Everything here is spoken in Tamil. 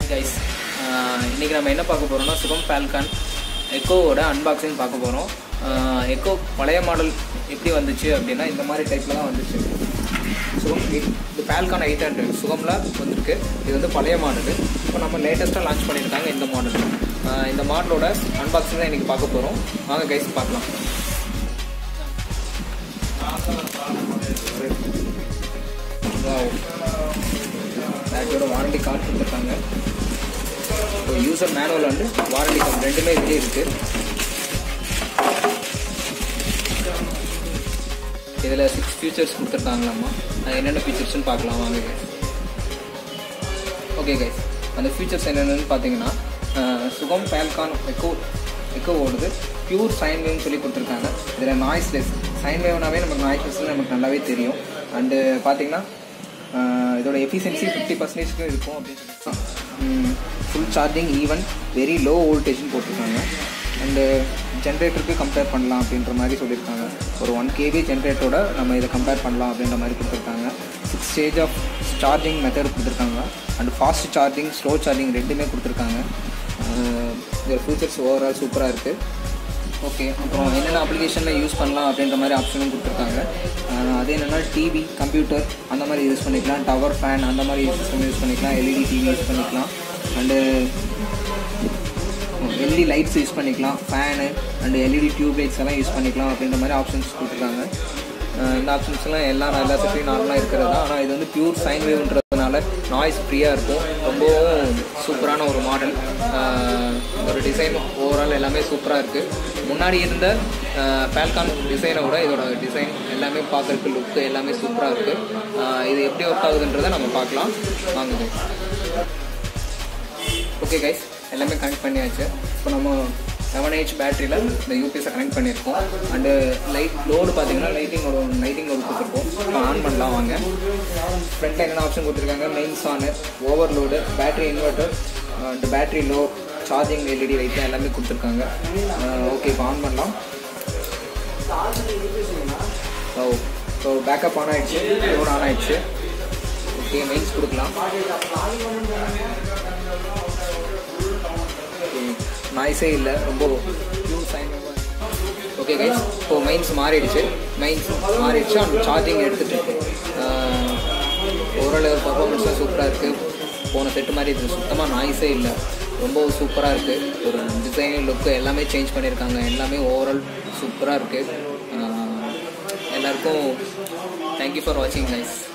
கைஸ் இன்றைக்கி நம்ம என்ன பார்க்க போகிறோம்னா சுகம் ஃபால்கான் எக்கோவோட அன்பாக்சிங் பார்க்க போகிறோம் எக்கோ பழைய மாடல் எப்படி வந்துச்சு அப்படின்னா இந்த மாதிரி டைப்பில் தான் வந்துச்சு சுகம் எயிட் இது ஃபால்கான் எயிட் ஹண்ட்ரட் சுகமில் வந்திருக்கு இது வந்து பழைய மாடல் இப்போ நம்ம லேட்டஸ்ட்டாக லான்ச் பண்ணியிருக்காங்க இந்த மாடல் இந்த மாடலோட அன்பாக்சிங் தான் இன்றைக்கி பார்க்க போகிறோம் வாங்க கைஸ் பார்க்கலாம் பேட்டோட வாரண்டி கார்டு கொடுத்துருக்காங்க இப்போ யூசர் மேனுவல் வந்து வாரண்டி கார்டு ரெண்டுமே இதுலேயே இருக்குது இதில் சிக்ஸ் ஃபீச்சர்ஸ் கொடுத்துருக்காங்களாம்மா அது என்னென்ன ஃபீச்சர்ஸ்னு பார்க்கலாம் வாங்க guys. ஓகே கைஸ் அந்த ஃபீச்சர்ஸ் என்னென்னு பார்த்தீங்கன்னா அஹ், சுகம் ஃபேல்கான் எக்கோ எக்கோ ஓடுது பியூர் சைன் வேவ்னு சொல்லி கொடுத்துருக்காங்க இதில் நாய்ஸ்லெஸ் சைன் வேவ்னாவே நமக்கு நாய்ஸ்லெஸ்னு நமக்கு நல்லாவே தெரியும் அண்டு பார்த்தீங்கன்னா அஹ், இதோட எஃபிஷியன்சி ஃபிஃப்டி பர்சன்டேஜ்க்கு இருக்கும் அப்படின்னு சொல்லி full charging even very low வோல்டேஜ்னு போட்டிருக்காங்க அண்டு ஜென்ரேட்டருக்கு கம்பேர் பண்ணலாம் அப்படின்ற மாதிரி சொல்லியிருக்காங்க ஒரு ஒன் கேவி ஜென்ரேட்டரோட நம்ம இதை கம்பேர் பண்ணலாம் அப்படின்ற மாதிரி கொடுத்துருக்காங்க six stage of charging method கொடுத்துருக்காங்க and fast charging slow charging ரெண்டுமே கொடுத்துருக்காங்க இதோட ஃபீச்சர்ஸ் ஓவரால் சூப்பராக இருக்குது ஓகே அப்புறம் என்னென்ன அப்ளிகேஷனில் யூஸ் பண்ணலாம் அப்படின்ற மாதிரி ஆப்ஷனும் கொடுத்துருக்காங்க அஹ் அது என்னென்னா டிவி கம்ப்யூட்டர் அந்த மாதிரி யூஸ் பண்ணிக்கலாம் டவர் ஃபேன் அந்த மாதிரி சிஸ்டம் யூஸ் பண்ணிக்கலாம் எல்இடி டிவி யூஸ் பண்ணிக்கலாம் அண்டு எல்இடி லைட்ஸ் யூஸ் பண்ணிக்கலாம் fan and LED tube lights எல்லாம் யூஸ் பண்ணிக்கலாம் அப்படின்ற மாதிரி ஆப்ஷன்ஸ் கொடுத்துருக்காங்க அஹ் இந்த ஆப்ஷன்ஸ்லாம் எல்லாம் எல்லா செட்டையும் நார்மலாக இருக்கிறது தான் ஆனால் இது வந்து பியூர் சைன் வேவ்ன்றதுனால நாய்ஸ் ஃப்ரீயாக இருக்கும் ரொம்பவும் சூப்பரான ஒரு மாடல் ஒரு டிசைன் ஓவரால் எல்லாமே சூப்பராக இருக்குது முன்னாடி இருந்த ஃபேல்கான் டிசைனை விட இதோட டிசைன் எல்லாமே பார்க்குறதுக்கு லுக்கு எல்லாமே சூப்பராக இருக்குது இது எப்படி ஒர்க் ஆகுதுன்றதை நம்ம பார்க்கலாம் வாங்குது ஓகே கைஸ் எல்லாமே கனெக்ட் பண்ணியாச்சு இப்போ நம்ம செவன் ஹெச் பேட்டரியில் இந்த யூபிஎஸை கனெக்ட் பண்ணியிருக்கோம் அண்டு லைட் லோடு பார்த்தீங்கன்னா லைட்டிங்கோட லைட்டிங் லோடு கொடுத்துருக்கோம் இப்போ ஆன் பண்ணலாம் வாங்க ஃப்ரண்ட்டில் என்னென்ன ஆப்ஷன் கொடுத்துருக்காங்க mains on overload battery inverter and battery low charging LED light எல்லாமே கொடுத்துருக்காங்க ஓகே இப்போ ஆன் பண்ணலாம் ஸோ ஸோ பேக்கப் ஆன் ஆயிடுச்சு லோடு ஆன் ஆயிடுச்சு ஓகே மெயின்ஸ் கொடுக்கலாம் நாய்ஸே இல்லை ரொம்ப பியூர் சைன் ஓகே கைஸ் இப்போ மைன்ஸ் மாறிடுச்சு மைன்ஸ் மாறிடுச்சு அந்த சார்ஜிங் எடுத்துகிட்டு இருக்கு ஓரளவு பர்ஃபார்மன்ஸாக சூப்பராக இருக்குது போன செட்டு மாதிரி இது சுத்தமாக நாய்ஸே இல்லை ரொம்ப சூப்பராக இருக்குது ஒரு டிசைன் லுக்கு எல்லாமே சேஞ்ச் பண்ணியிருக்காங்க எல்லாமே ஓவரால் சூப்பராக இருக்குது எல்லாருக்கும் தேங்க்யூ ஃபார் வாட்சிங் கைஸ்